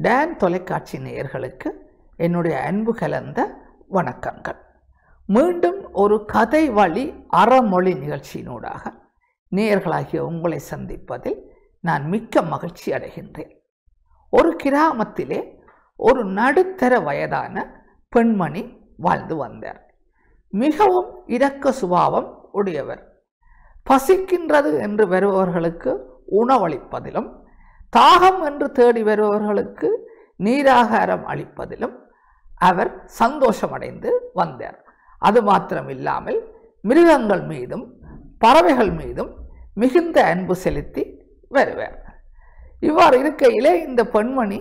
tan தொலைக்காட்சி நேயர்களுக்கு என்னுடைய அன்பு கலந்த வணக்கங்கள் மீண்டும் ஒரு கதை வழி அறமொழி நிகழ்ச்சியினூடாக நேயர்களாகிய உங்களை சந்திப்பதில் நான் மிக்க மகிழ்ச்சி அடைகின்றேன் ஒரு கிராமத்திலே ஒரு நடுத்தர வயதான பெண்மணி வாழ்ந்து வந்தார் மிகவும் இரக்க சுபாவம் உடையவர் பசிக்கின்றது என்று வருபவர்களுக்கு உணவளிப்பதிலும் தாகம் என்று தேடி வருபவர்களுக்கு நீராகாரம் அளிப்பதிலும் அவர் சந்தோஷமடைந்து வந்தார் அது மாத்திரமில்லாமல் மிருகங்கள் மீதும் பறவைகள் மீதும் மிகுந்த அன்பு செலுத்தி வருவார் இவ்வாறு இருக்கையிலே இந்த பெண்மணி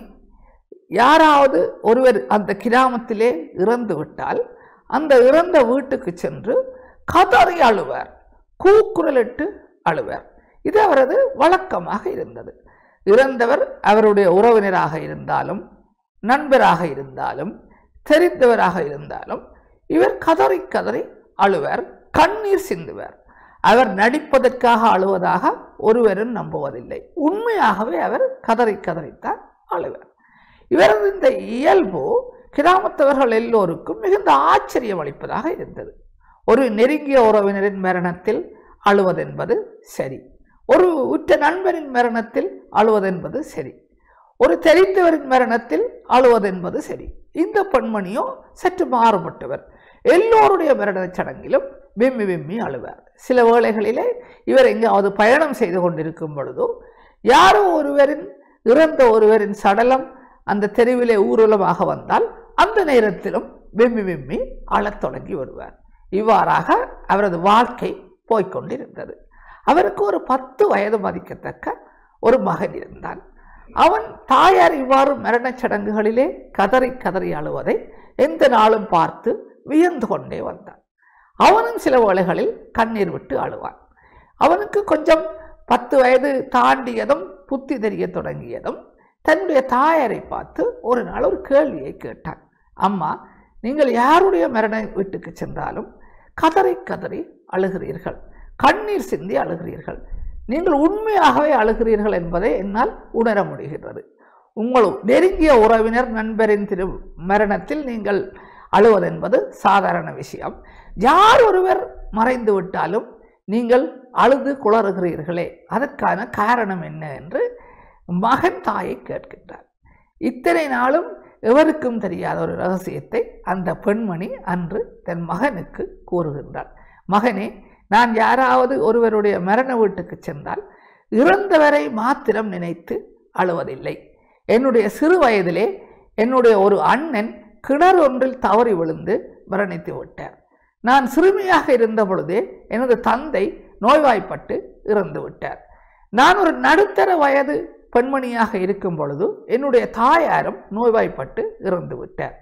யாராவது ஒருவர் அந்த கிராமத்திலே இறந்து விட்டால் அந்த இறந்த வீட்டுக்கு சென்று கதறி அழுவார் கூக்குரலிட்டு அழுவார் இது அவரது வழக்கமாக இருந்தது இறந்தவர் அவருடைய உறவினராக இருந்தாலும் நண்பராக இருந்தாலும் தெரிந்தவராக இருந்தாலும் இவர் கதறி கதறி அழுவர் கண்ணீர் சிந்துவர் அவர் நடிப்பதற்காக அழுவதாக ஒருவரும் நம்புவதில்லை உண்மையாகவே அவர் கதறி கதறித்தான் அழுவர் இவரது இந்த இயல்பு கிராமத்தவர்கள் எல்லோருக்கும் மிகுந்த ஆச்சரியம் அளிப்பதாக இருந்தது ஒரு நெருங்கிய உறவினரின் மரணத்தில் அழுவதென்பது சரி ஒரு உற்ற நண்பரின் மரணத்தில் அழுவதென்பது சரி ஒரு தெரிந்தவரின் மரணத்தில் அழுவதென்பது சரி இந்த பெண்மணியோ சற்று மாறுபட்டவர் எல்லோருடைய மரணச் சடங்கிலும் விம்மி விம்மி அழுவார் சில வேளைகளிலே இவர் எங்காவது பயணம் செய்து கொண்டிருக்கும் பொழுதோ யாரோ ஒருவரின் இறந்த ஒருவரின் சடலம் அந்த தெருவிலே ஊர்வலமாக வந்தால் அந்த நேரத்திலும் விம்மி விம்மி அழத் தொடங்கி வருவார் இவ்வாறாக அவரது வாழ்க்கை போய்க்கொண்டிருந்தது அவருக்கு ஒரு பத்து வயது மதிக்கத்தக்க ஒரு மகன் இருந்தான் அவன் தாயார் இவ்வாறு மரணச் சடங்குகளிலே கதறி கதறி அழுவதை எந்த நாளும் பார்த்து வியந்து கொண்டே வந்தான் அவனும் சில வேளைகளில் கண்ணீர் விட்டு அழுவான் அவனுக்கு கொஞ்சம் பத்து வயது தாண்டியதும் புத்தி தெரிய தொடங்கியதும் தன்னுடைய தாயாரை பார்த்து ஒரு நாள் ஒரு கேள்வியை கேட்டான் அம்மா நீங்கள் யாருடைய மரண வீட்டுக்கு சென்றாலும் கதறி கதறி அழுகிறீர்கள் கண்ணீர் சிந்தி அழுகிறீர்கள் நீங்கள் உண்மையாகவே அழுகிறீர்கள் என்பதை என்னால் உணர முடிகிறது உங்கள் நெருங்கிய உறவினர் நண்பரின் திரு மரணத்தில் நீங்கள் அழுவதென்பது சாதாரண விஷயம் யார் ஒருவர் மறைந்து விட்டாலும் நீங்கள் அழுது குளறுகிறீர்களே அதற்கான காரணம் என்ன என்று மகன் தாயை கேட்கின்றார் இத்தனை நாளும் எவருக்கும் தெரியாத ஒரு ரகசியத்தை அந்த பெண்மணி அன்று தன் மகனுக்கு கூறுகின்றாள் மகனே நான் யாராவது ஒருவருடைய மரண வீட்டுக்கு சென்றால் இறந்தவரை மாத்திரம் நினைத்து அழுவதில்லை என்னுடைய சிறு வயதிலே என்னுடைய ஒரு அண்ணன் கிணறு ஒன்றில் தவறி விழுந்து மரணித்து விட்டார் நான் சிறுமியாக இருந்த பொழுதே எனது தந்தை நோய்வாய்ப்பட்டு இறந்து விட்டார் நான் ஒரு நடுத்தர வயது பெண்மணியாக இருக்கும் பொழுது என்னுடைய தாயாரும் நோய்வாய்ப்பட்டு இறந்து விட்டார்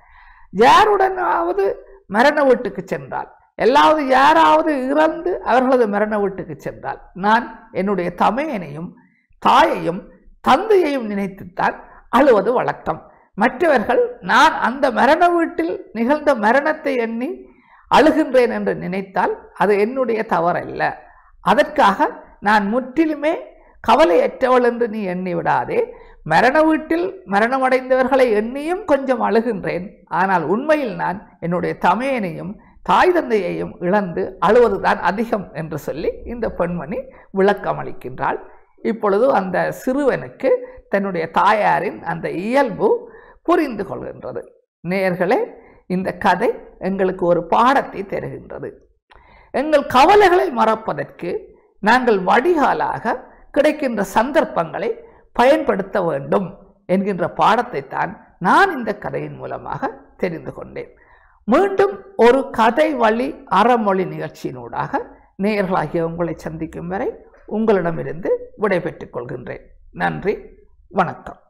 யாருடனாவது மரண வீட்டுக்கு சென்றால் எல்லாவது யாராவது இறந்து அவர்களது மரண வீட்டுக்கு சென்றால் நான் என்னுடைய தமையனையும் தாயையும் தந்தையையும் நினைத்துத்தான் அழுவது வழக்கம் மற்றவர்கள் நான் அந்த மரண வீட்டில் நிகழ்ந்த மரணத்தை எண்ணி அழுகின்றேன் என்று நினைத்தால் அது என்னுடைய தவறல்ல அதற்காக நான் முற்றிலுமே கவலையற்றவள் என்று நீ எண்ணி விடாதே மரண வீட்டில் மரணமடைந்தவர்களை எண்ணியும் கொஞ்சம் அழுகின்றேன் ஆனால் உண்மையில் நான் என்னுடைய தமையனையும் தாய் தந்தையையும் இழந்து அழுவதுதான் அதிகம் என்று சொல்லி இந்த பெண்மணி விளக்கம் அளிக்கின்றாள் இப்பொழுது அந்த சிறுவனுக்கு தன்னுடைய தாயாரின் அந்த இயல்பு புரிந்து கொள்கின்றது நேயர்களே இந்த கதை எங்களுக்கு ஒரு பாடத்தை தருகின்றது எங்கள் கவலைகளை மறப்பதற்கு நாங்கள் வடிகாலாக கிடைக்கின்ற சந்தர்ப்பங்களை பயன்படுத்த வேண்டும் என்கின்ற பாடத்தை தான் நான் இந்த கதையின் மூலமாக தெரிந்து கொண்டேன் மீண்டும் ஒரு கதை வழி அறமொழி நிகழ்ச்சியினூடாக நேயர்களாகிய உங்களை சந்திக்கும் வரை உங்களிடமிருந்து விடைபெற்றுக் கொள்கின்றேன் நன்றி வணக்கம்